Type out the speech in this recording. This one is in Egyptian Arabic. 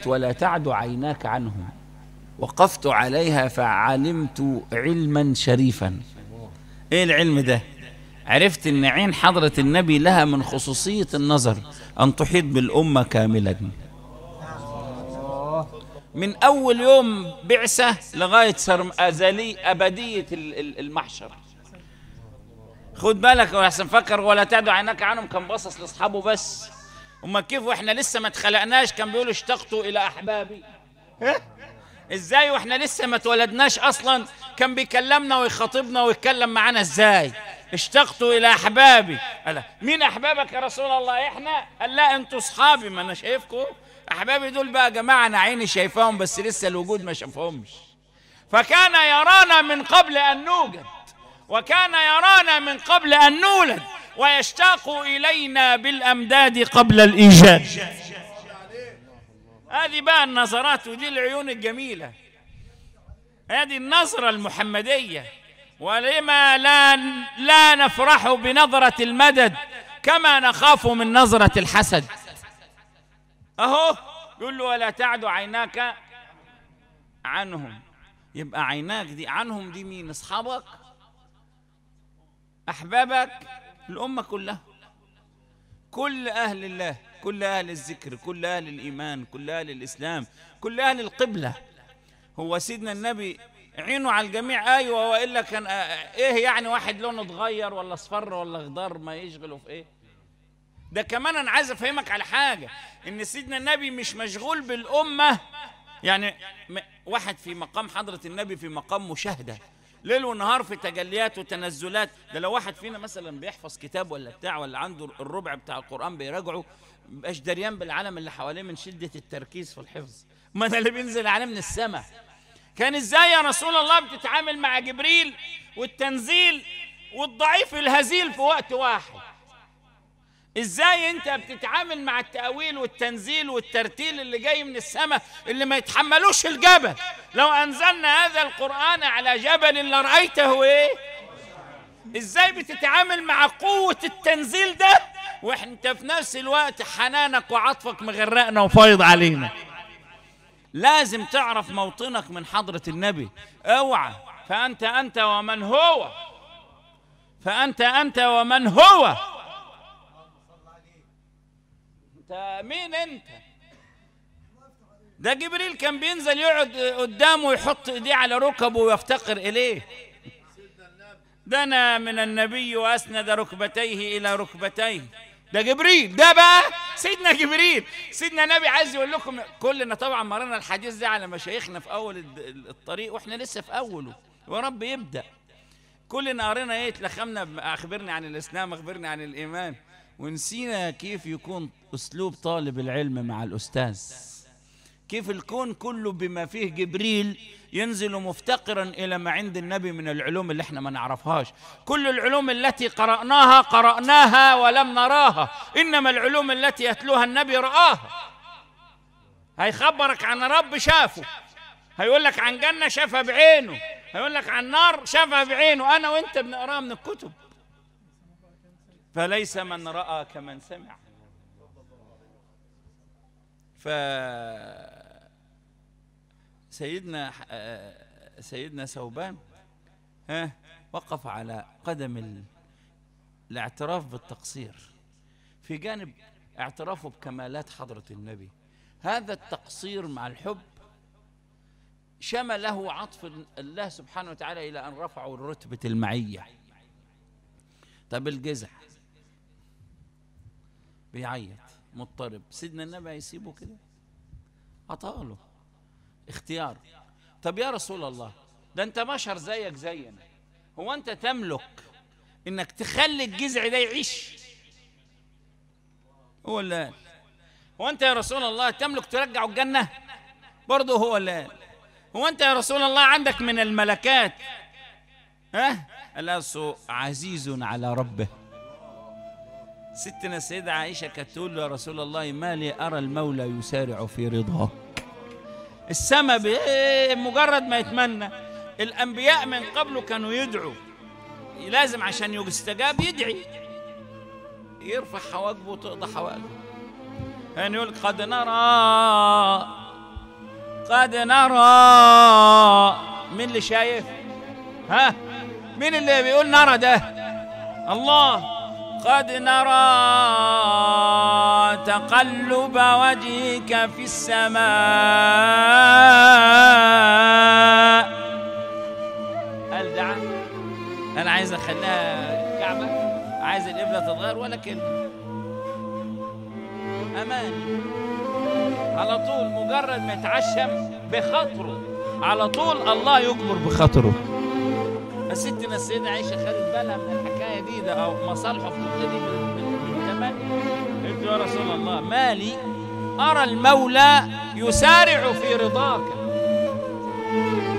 ولا تعد عيناك عنهم وقفت عليها فعلمت علما شريفا ايه العلم ده عرفت ان عين حضرة النبي لها من خصوصية النظر ان تحيط بالامة كاملة من اول يوم بعثة لغاية سرم ازلي ابدية ال- ال- المحشر خد بالك احسن فكر ولا تعد عيناك عنهم كان باصص لاصحابه بس اما كيف واحنا لسه ما اتخلقناش كان بيقول اشتقت الى احبابي ها؟ ازاي واحنا لسه ما اتولدناش اصلا كان بيكلمنا ويخاطبنا ويتكلم معانا ازاي اشتقت الى احبابي قال مين احبابك يا رسول الله احنا قال لا انتوا اصحابي ما انا شايفكم احبابي دول بقى يا جماعه انا عيني شايفاهم بس لسه الوجود ما شافهمش فكان يرانا من قبل ان نوجد وكان يرانا من قبل ان نولد ويشتاق الينا بالامداد قبل الايجاد هذه بقى النظرات ودي العيون الجميله هذه النظره المحمديه ولما لا لا نفرح بنظره المدد كما نخاف من نظره الحسد اهو يقول له ولا تعد عيناك عنهم يبقى عيناك دي عنهم دي مين اصحابك احبابك الامه كلها كل اهل الله كل اهل الذكر كل اهل الايمان كل اهل الاسلام كل اهل القبله هو سيدنا النبي عينه على الجميع ايوه والا كان آه، ايه يعني واحد لونه اتغير ولا اصفر ولا اخضر ما يشغله في ايه ده كمان انا عايز افهمك على حاجه ان سيدنا النبي مش مشغول بالامه يعني م- واحد في مقام حضره النبي في مقام مشاهده ليل ونهار في تجليات وتنزلات ده لو واحد فينا مثلا بيحفظ كتاب ولا بتاع ولا عنده الربع بتاع القران بيراجعه مبقاش دريان بالعالم اللي حواليه من شده التركيز في الحفظ ما ده اللي بينزل عليه من السماء كان ازاي يا رسول الله بتتعامل مع جبريل والتنزيل والضعيف الهزيل في وقت واحد ازاي انت بتتعامل مع التأويل والتنزيل والترتيل اللي جاي من السماء اللي ما يتحملوش الجبل لو انزلنا هذا القرآن على جبل لرأيته ايه ازاي بتتعامل مع قوة التنزيل ده وانت في نفس الوقت حنانك وعطفك مغرقنا وفايض علينا لازم تعرف موطنك من حضرة النبي اوعى فأنت أنت ومن هو فأنت أنت ومن هو انت مين انت ده جبريل كان بينزل يقعد قدامه ويحط ايديه على ركبه ويفتقر اليه دنا من النبي واسند ركبتيه الى ركبتيه ده جبريل ده بقى سيدنا جبريل سيدنا النبي عايز يقول لكم كلنا طبعا مرينا الحديث ده على مشايخنا في اول الد- الطريق واحنا لسه في اوله ورب يبدا كلنا قرينا ايه اتلخمنا ب- اخبرني عن الاسلام اخبرني عن الايمان ونسينا كيف يكون اسلوب طالب العلم مع الاستاذ كيف الكون كله بما فيه جبريل ينزل مفتقرا الى ما عند النبي من العلوم اللي احنا ما نعرفهاش كل العلوم التي قراناها قراناها ولم نراها انما العلوم التي يتلوها النبي راها هيخبرك عن رب شافه هيقول لك عن جنه شافها بعينه هيقول لك عن نار شافها بعينه انا وانت بنقراها من الكتب فليس من راى كمن سمع ف سيدنا آه، سيدنا ثوبان ها وقف على قدم ال- الاعتراف بالتقصير في جانب اعترافه بكمالات حضرة النبي هذا التقصير مع الحب شمله عطف الله سبحانه وتعالى إلى أن رفعوا رتبة المعية طب الجزع بيعيط مضطرب سيدنا النبي هيسيبه كده عطاله اختيار طب يا رسول الله ده انت بشر زيك زينا هو انت تملك انك تخلي الجذع ده يعيش هو اللي قال هو انت يا رسول الله تملك ترجعه الجنه برضه هو اللي قال هو انت يا رسول الله عندك من الملكات ها الاس عزيز على ربه ستنا السيدة عائشة كانت تقول له يا رسول الله ما لي أرى المولى يسارع في رضاه السماء ب- مجرد ما يتمنى الأنبياء من قبله كانوا يدعوا لازم عشان يستجاب يدعي يرفع حواجبه وتقضى حواجبه يعني يقول قد نرى قد نرى مين اللي شايف ها مين اللي بيقول نرى ده الله قد نرى تقلب وجهك في السماء قال دعا انا عايز اخليها كعبه عايز القبله تتغير ولا كلمه اماني على طول مجرد ما يتعشم بخاطره على طول الله يجبر بخاطره ستنا السيدة عائشة خدت بالها من الحكاية دي ده أو مصالحه في الحتة دي من من من زمان قلت يا رسول الله مالي أرى المولى يسارع في رضاك